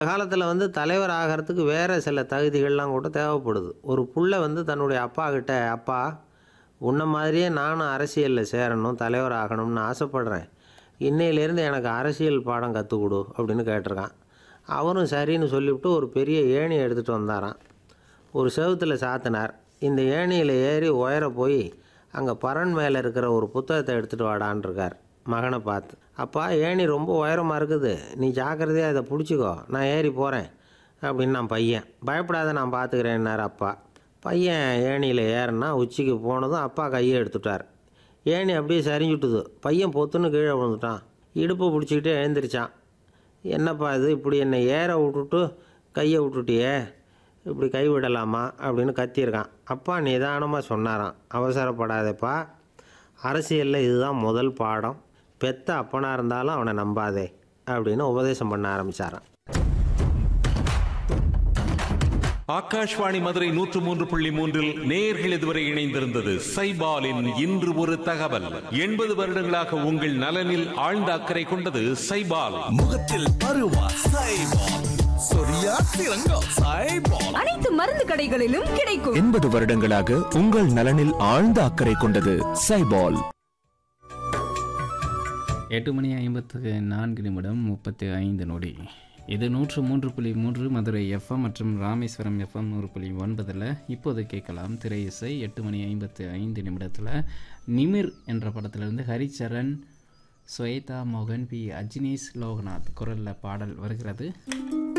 காலத்தில் வந்து தலைவர் ஆகிறதுக்கு வேறு சில தகுதிகள்லாம் கூட தேவைப்படுது ஒரு புள்ள வந்து தன்னுடைய அப்பா கிட்ட அப்பா உன்ன மாதிரியே நானும் அரசியலில் சேரணும் தலைவர் ஆகணும்னு ஆசைப்பட்றேன் இன்னையிலேருந்து எனக்கு அரசியல் பாடம் கற்றுக் கொடு அப்படின்னு கேட்டிருக்கான் அவரும் சரின்னு சொல்லிவிட்டு ஒரு பெரிய ஏணி எடுத்துகிட்டு வந்தாராம் ஒரு செவுத்தில் சாத்தினார் இந்த ஏணியில் ஏறி உயர போய் அங்கே பரன் மேலே இருக்கிற ஒரு புத்தகத்தை எடுத்துகிட்டு வாடான்னு இருக்கார் மகனை பார்த்து அப்பா ஏணி ரொம்ப உயரமாக இருக்குது நீ ஜாக்கிரதையாக இதை பிடிச்சிக்கோ நான் ஏறி போகிறேன் அப்படின்னு நான் பையன் பயப்படாத நான் பார்த்துக்கிறேன்னார் அப்பா பையன் ஏணியில் ஏறினா உச்சிக்கு போனதும் அப்பா கையை எடுத்துட்டார் ஏணி அப்படியே சரிஞ்சுட்டுது பையன் பொத்துன்னு கீழே விழுந்துட்டான் இடுப்பை பிடிச்சிக்கிட்டே எழுந்திரிச்சான் என்னப்பா இது இப்படி என்னை ஏற விட்டுட்டு கையை விட்டுட்டியே இப்படி கை விடலாமா அப்படின்னு கத்தியிருக்கான் அப்பா நிதானமாக சொன்னாராம் அவசரப்படாதேப்பா அரசியலில் இதுதான் முதல் பாடம் பெத்த அப்பனாக இருந்தாலும் அவனை நம்பாதே அப்படின்னு உபதேசம் பண்ண ஆரம்பிச்சாராம் ஆகாஷ்வாணி மதுரை நூற்று மூன்று புள்ளி மூன்றில் நேர்கள் இதுவரை இணைந்திருந்தது சைபாலின் இன்று ஒரு தகவல் எண்பது வருடங்களாக உங்கள் நலனில் ஆழ்ந்த அக்கறை கொண்டது சைபால் முகத்தில் பருவா சைபால் சொரியா சிறங்கம் சைபால் அனைத்து மருந்து கடைகளிலும் கிடைக்கும் எண்பது வருடங்களாக உங்கள் நலனில் ஆழ்ந்த அக்கறை கொண்டது சைபால் எட்டு மணி ஐம்பத்து நான்கு நிமிடம் முப்பத்தி ஐந்து நொடி இது நூற்று மூன்று புள்ளி மூன்று மதுரை எஃப்எம் மற்றும் ராமேஸ்வரம் எஃப்எம் நூறு புள்ளி ஒன்பதில் இப்போது கேட்கலாம் திரை இசை எட்டு மணி ஐம்பத்து ஐந்து நிமிடத்தில் நிமிர் என்ற படத்திலிருந்து ஹரிச்சரண் ஸ்வேதா மோகன் பி அஜினேஷ் லோகநாத் குரலில் பாடல் வருகிறது